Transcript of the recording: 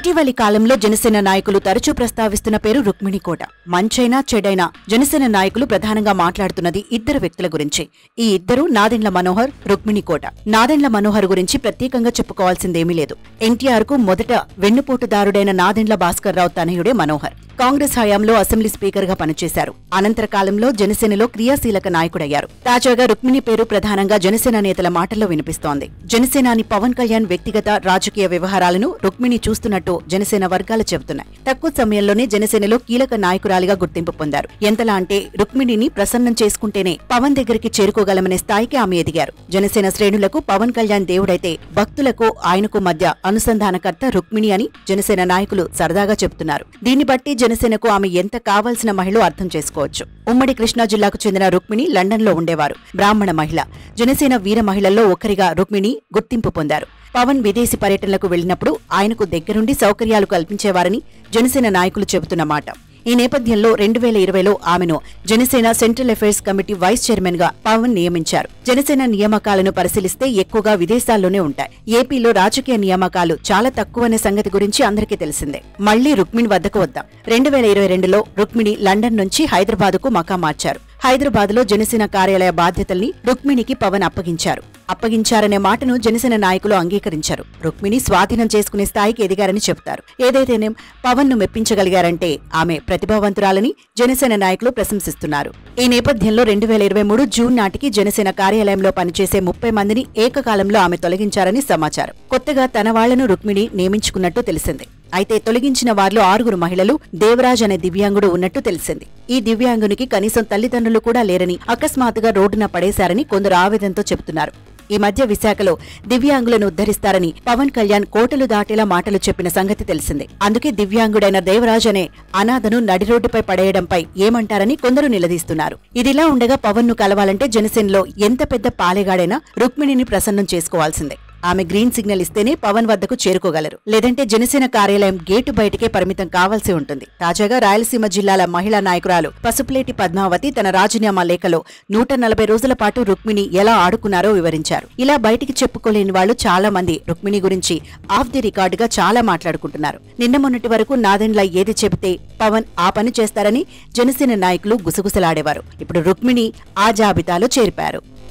ఇటీవలి కాలంలో జనసేన నాయకులు తరచూ ప్రస్తావిస్తున్న పేరు రుక్మిణి కోట మంచైనా చెడైనా జనసేన నాయకులు ప్రధానంగా మాట్లాడుతున్నది ఇద్దరు వ్యక్తుల గురించి ఈ ఇద్దరు నాదెండ్ల మనోహర్ రుక్మిణి కోట నాదెండ్ల మనోహర్ గురించి ప్రత్యేకంగా చెప్పుకోవాల్సిందేమీ లేదు ఎన్టీఆర్ కు మొదట వెన్నుపోటుదారుడైన నాదెండ్ల భాస్కర్ రావు తనయుడే మనోహర్ కాంగ్రెస్ హయాంలో అసెంబ్లీ స్పీకర్ గా పనిచేశారు అనంతర కాలంలో జనసేనలో క్రియాశీలక నాయకుడయ్యారు తాజాగా రుక్మిణి పేరు ప్రధానంగా జనసేన నేతల మాటల్లో వినిపిస్తోంది జనసేనాని పవన్ కళ్యాణ్ వ్యక్తిగత రాజకీయ వ్యవహారాలను రుక్మిణి చూస్తున్నట్టు జనసేన వర్గాలు చెబుతున్నాయి తక్కువ సమయంలోనే జనసేనలో కీలక నాయకురాలిగా గుర్తింపు పొందారు ఎంతలా అంటే రుక్మిణిని ప్రసన్నం చేసుకుంటేనే పవన్ దగ్గరికి చేరుకోగలమనే స్థాయికి ఆమె ఎదిగారు జనసేన శ్రేణులకు పవన్ కళ్యాణ్ దేవుడైతే భక్తులకు ఆయనకు మధ్య అనుసంధానకర్త రుక్మిణి అని జనసేన నాయకులు సరదాగా చెబుతున్నారు దీన్ని బట్టి జనసేనకు ఆమె ఎంత కావాల్సిన మహిళ అర్థం చేసుకోవచ్చు ఉమ్మడి కృష్ణా జిల్లాకు చెందిన రుక్మిణి లండన్లో ఉండేవారు బ్రాహ్మణ మహిళ జనసేన వీర మహిళల్లో ఒకరిగా రుక్మిణి గుర్తింపు పొందారు పవన్ విదేశీ పర్యటనలకు వెళ్లినప్పుడు ఆయనకు దగ్గరుండి సౌకర్యాలు కల్పించేవారని జనసేన నాయకులు చెబుతున్న మాట ఈ నేపథ్యంలో రెండు వేల ఇరవైలో ఆమెను Janasena central affairs committee vice chairman గా పవన్ నియమించారు జనసేన నియామకాలను పరిశీలిస్తే ఎక్కువగా విదేశాల్లోనే ఉంటాయి ఏపీలో రాజకీయ నియామకాలు చాలా తక్కువనే సంగతి గురించి అందరికీ తెలిసిందే మళ్లీ రుక్మిణి వద్దకు వద్దాం రెండు వేల ఇరవై రెండులో రుక్మిణి లండన్ నుంచి హైదరాబాద్కు మకా మార్చారు హైదరాబాద్ లో జనసేన కార్యాలయ బాధ్యతల్ని రుక్మిణికి పవన్ అప్పగించారు అప్పగించారనే మాటను జనసేన నాయకులు అంగీకరించారు రుక్మిణి స్వాధీనం చేసుకునే స్థాయికి ఎదిగారని చెబుతారు ఏదైతేనేం పవన్ ను మెప్పించగలిగారంటే ఆమె ప్రతిభావంతురాలని జనసేన నాయకులు ప్రశంసిస్తున్నారు ఈ నేపథ్యంలో రెండు వేల ఇరవై మూడు జూన్ నాటికి జనసేన కార్యాలయంలో పనిచేసే ముప్పై మందిని ఏకకాలంలో ఆమె తొలగించారని సమాచారం కొత్తగా తన వాళ్లను రుక్మిణి నియమించుకున్నట్టు తెలిసింది అయితే తొలగించిన వారిలో ఆరుగురు మహిళలు దేవరాజ్ అనే దివ్యాంగుడు ఉన్నట్టు తెలిసింది ఈ దివ్యాంగునికి కనీసం తల్లిదండ్రులు కూడా లేరని అకస్మాత్తుగా రోడ్డున పడేశారని కొందరు ఆవేదనతో చెబుతున్నారు ఈ మధ్య విశాఖలో దివ్యాంగులను ఉద్ధరిస్తారని పవన్ కళ్యాణ్ కోటలు దాటేలా మాటలు చెప్పిన సంగతి తెలిసిందే అందుకే దివ్యాంగుడైన దేవరాజ్ అనే అనాథను నడిరోడ్డుపై పడేయడంపై ఏమంటారని కొందరు నిలదీస్తున్నారు ఇదిలా ఉండగా పవన్ ను కలవాలంటే జనసేనలో ఎంత పెద్ద పాలెగాడైనా రుక్మిణిని ప్రసన్నం చేసుకోవాల్సిందే ఆమె గ్రీన్ సిగ్నల్ ఇస్తేనే పవన్ వద్దకు చేరుకోగలరు లేదంటే జనసేన కార్యాలయం గేటు బయటికే పరిమితం కావాల్సి ఉంటుంది తాజాగా రాయలసీమ జిల్లాల మహిళా నాయకురాలు పసుపులేటి పద్మావతి తన రాజీనామా లేఖలో నూట నలభై రోజుల పాటు రుక్మిణి ఎలా ఆడుకున్నారో వివరించారు ఇలా బయటికి చెప్పుకోలేని వాళ్ళు చాలా మంది రుక్మిణి గురించి ఆఫ్ ది రికార్డుగా చాలా మాట్లాడుకుంటున్నారు నిన్న మొన్నటి వరకు నాదెండ్ల ఏది చెబితే పవన్ ఆ పని చేస్తారని జనసేన నాయకులు గుసగుసలాడేవారు ఇప్పుడు రుక్మిణి ఆ జాబితాలో చేరిపారు